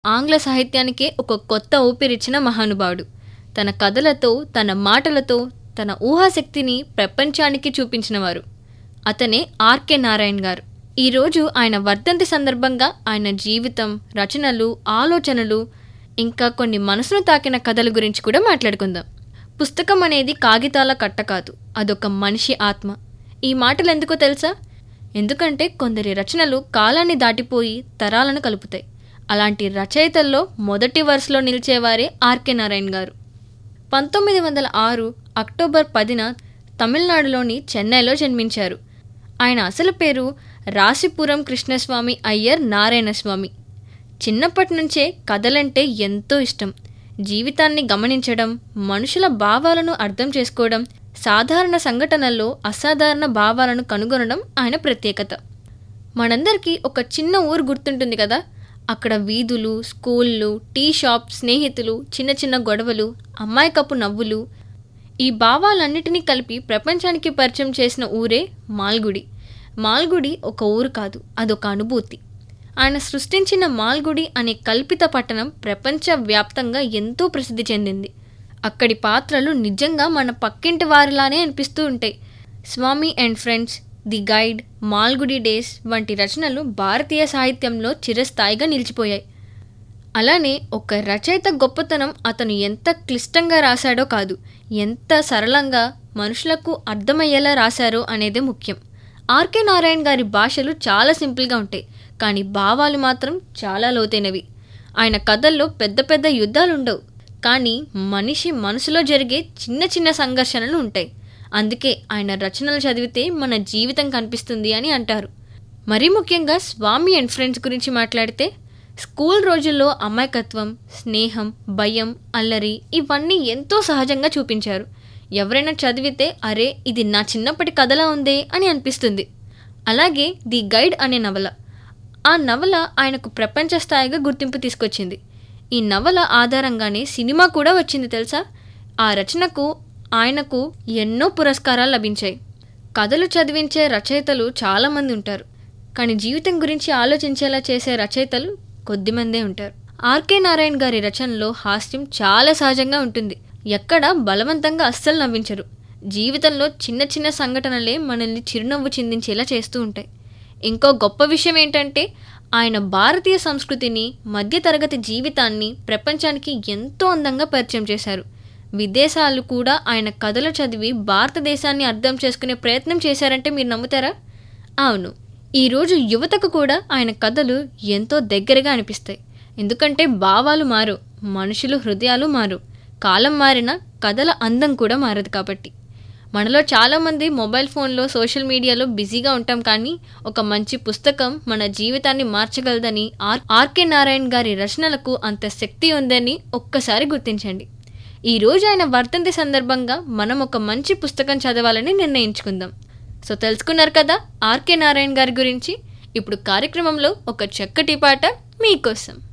ఆంగ్ల సాహిత్యానికే ఒక కొత్త ఊపిరిచ్చిన మహానుభావుడు తన కథలతో తన మాటలతో తన ఊహాశక్తిని ప్రపంచానికి చూపించినవారు అతనే ఆర్కే నారాయణ్ గారు ఈరోజు ఆయన వర్ధంతి సందర్భంగా ఆయన జీవితం రచనలు ఆలోచనలు ఇంకా కొన్ని మనసును తాకిన కథల గురించి కూడా మాట్లాడుకుందాం పుస్తకం అనేది కాగితాల కట్ట కాదు అదొక మనిషి ఆత్మ ఈ మాటలు ఎందుకో తెలుసా ఎందుకంటే కొందరి రచనలు కాలాన్ని దాటిపోయి తరాలను కలుపుతాయి అలాంటి రచయితల్లో మొదటి వరుసలో నిలిచేవారే ఆర్కే నారాయణ్ గారు పంతొమ్మిది వందల ఆరు అక్టోబర్ పదిన తమిళనాడులోని చెన్నైలో జన్మించారు ఆయన అసలు పేరు రాసిపురం కృష్ణస్వామి అయ్యర్ నారాయణస్వామి చిన్నప్పటి నుంచే కథలంటే ఎంతో ఇష్టం జీవితాన్ని గమనించడం మనుషుల భావాలను అర్థం చేసుకోవడం సాధారణ సంఘటనల్లో అసాధారణ భావాలను కనుగొనడం ఆయన ప్రత్యేకత మనందరికీ ఒక చిన్న ఊరు గుర్తుంటుంది కదా అక్కడ వీధులు స్కూళ్ళు టీ షాప్ స్నేహితులు చిన్న చిన్న గొడవలు అమ్మాయికప్పు నవ్వులు ఈ భావాలన్నిటినీ కలిపి ప్రపంచానికి పరిచయం చేసిన ఊరే మాల్గుడి మాల్గుడి ఒక ఊరు కాదు అదొక అనుభూతి ఆయన సృష్టించిన మాల్గుడి అనే కల్పిత పట్టణం ప్రపంచవ్యాప్తంగా ఎంతో ప్రసిద్ధి చెందింది అక్కడి పాత్రలు నిజంగా మన పక్కింటి వారిలానే అనిపిస్తూ ఉంటాయి Swami and friends the guide Malgudi days వంటి రచనలు భారతీయ సాహిత్యంలో చిరస్థాయిగా నిలిచిపోయాయి అలానే ఒక రచయిత గొప్పతనం అతను ఎంత క్లిష్టంగా రాశాడో కాదు ఎంత సరళంగా మనుషులకు అర్థమయ్యేలా రాశారో అనేదే ముఖ్యం ఆర్కే నారాయణ్ గారి భాషలు చాలా సింపుల్గా ఉంటాయి కానీ భావాలు మాత్రం చాలా లోతైనవి ఆయన కథల్లో పెద్ద పెద్ద యుద్ధాలు ఉండవు కానీ మనిషి మనసులో జరిగే చిన్న చిన్న సంఘర్షణలు ఉంటాయి అందుకే ఆయన రచనలు చదివితే మన జీవితం కనిపిస్తుంది అని అంటారు మరీ ముఖ్యంగా స్వామి అండ్ ఫ్రెండ్స్ గురించి మాట్లాడితే స్కూల్ రోజుల్లో అమాయకత్వం స్నేహం భయం అల్లరి ఇవన్నీ ఎంతో సహజంగా చూపించారు ఎవరైనా చదివితే అరే ఇది నా చిన్నప్పటి కథలా ఉందే అని అనిపిస్తుంది అలాగే ది గైడ్ అనే నవల ఆ నవల ఆయనకు ప్రపంచ స్థాయిగా గుర్తింపు తీసుకొచ్చింది ఈ నవల ఆధారంగానే సినిమా కూడా వచ్చింది తెలుసా ఆ రచనకు ఆయనకు ఎన్నో పురస్కారాలు లభించాయి కథలు చదివించే రచయితలు చాలామంది ఉంటారు కానీ జీవితం గురించి ఆలోచించేలా చేసే రచయితలు కొద్దిమందే ఉంటారు ఆర్కే నారాయణ్ గారి రచనలో హాస్యం చాలా సహజంగా ఉంటుంది ఎక్కడ బలవంతంగా అస్సలు నవ్వించరు జీవితంలో చిన్న చిన్న సంఘటనలే మనల్ని చిరునవ్వు చిందించేలా చేస్తూ ఉంటాయి ఇంకో గొప్ప విషయం ఏంటంటే ఆయన భారతీయ సంస్కృతిని మధ్యతరగతి జీవితాన్ని ప్రపంచానికి ఎంతో అందంగా పరిచయం చేశారు విదేశాలు కూడా ఆయన కథలు చదివి భారతదేశాన్ని అర్థం చేసుకునే ప్రయత్నం చేశారంటే మీరు నమ్ముతారా అవును ఈరోజు యువతకు కూడా ఆయన కథలు ఎంతో దగ్గరగా అనిపిస్తాయి ఎందుకంటే భావాలు మారు మనుషులు హృదయాలు మారు కాలం మారిన కథల అందం కూడా మారదు కాబట్టి మనలో చాలామంది మొబైల్ ఫోన్లో సోషల్ మీడియాలో బిజీగా ఉంటాం కానీ ఒక మంచి పుస్తకం మన జీవితాన్ని మార్చగలదని ఆర్ ఆర్కే నారాయణ్ గారి రచనలకు అంత శక్తి ఉందని ఒక్కసారి గుర్తించండి ఈ రోజు ఆయన వర్ధంతి సందర్భంగా మనం ఒక మంచి పుస్తకం చదవాలని నిర్ణయించుకుందాం సో తెలుసుకున్నారు కదా ఆర్కే నారాయణ్ గారి గురించి ఇప్పుడు కార్యక్రమంలో ఒక చక్కటి పాట మీకోసం